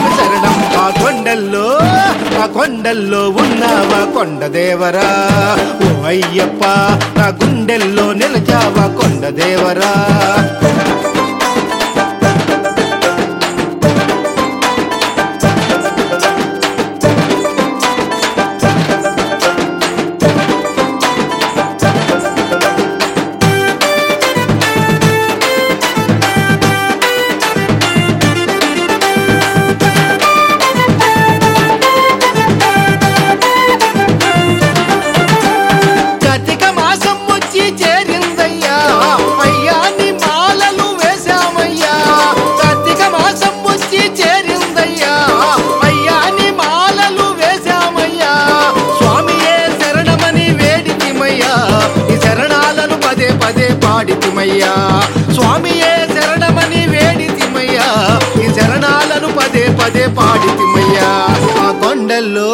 స్వామి శరణం ఆ కొండల్లో ఆ కొండల్లో ఉన్నావా కొండ దేవరా ఓ అయ్యప్ప నా గుండెల్లో నిలిచావా కొండ దేవరా కార్తీక మాసం వచ్చి చేరిందయ్యా అయ్యా నీ మాలలు వేశామయ్యా కార్తీక మాసం వచ్చి చేరిందయ్యా అయ్యా నీ మాలలు వేశామయ్యా స్వామియే శరణమని వేడితిమయ్యా ఈ శరణాలను పదే పదే పాడితిమయ్యా స్వామియే శరణమని వేడితిమయ్యా ఈ శరణాలను పదే పదే పాడితిమయ్యా ఆ కొండల్లో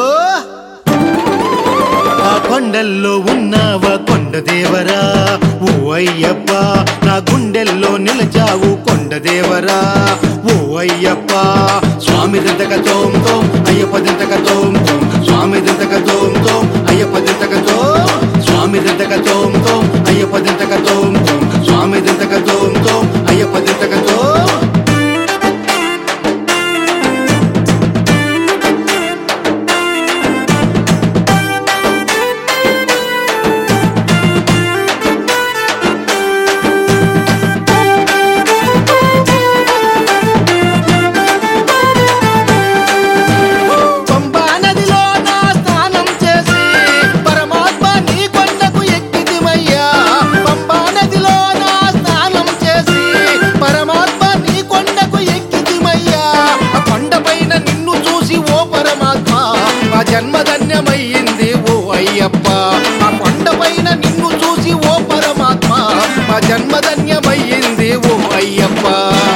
ఆ కొండల్లో ఉన్నావా కొండ దేవరా ఓ అయ్యప్ప నా గుండెల్లో నిలిచావు కొండ దేవరా ఓ అయ్యప్ప స్వామి దింతక తోం తోం అయ్యప్ప దింతక తోం తోం స్వామి దింతక తోం తోం అయ్యప్ప దింతక తోం స్వామి దింతక తోం తోం అయ్యప్ప దింతక తోం తోం స్వామి దింతక తోం తోం అయ్యప్ప దింతక తోం పంబా నదిలో నా స్నానం చేసి పరమాత్మ నీ కొండకు ఎక్కితిమయ్యా పంబా నదిలో నా స్నానం చేసి పరమాత్మ నీ కొండకు ఎక్కితిమయ్యా ఆ కొండపైన నిన్ను చూసి ఓ పరమాత్మ మా జన్మధన్యమయ్యింది ఓ అయ్యప్ప ఆ కొండపైన నిన్ను చూసి ఓ పరమాత్మ మా జన్మధన్యమయ్యింది ఓ అయ్యప్ప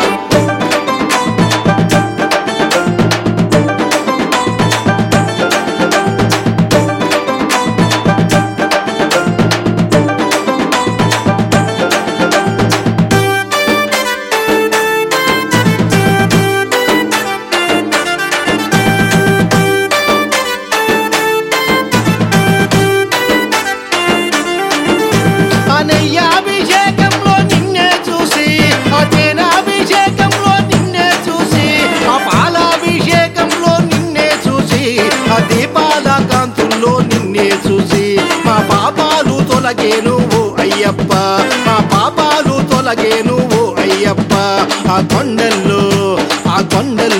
అనయ్యాభిషేకంలో నిన్నే చూసి ఆ తేనాభిషేకంలో నిన్నే చూసి ఆ పాలాభిషేకంలో నిన్నే చూసి ఆ దీపాల కాంతుల్లో నిన్నే చూసి మా పాపాలు తొలగేను ఓ అయ్యప్ప మా పాపాలు తొలగేను ఓ అయ్యప్ప ఆ కొండల్లో ఆ కొండల్లో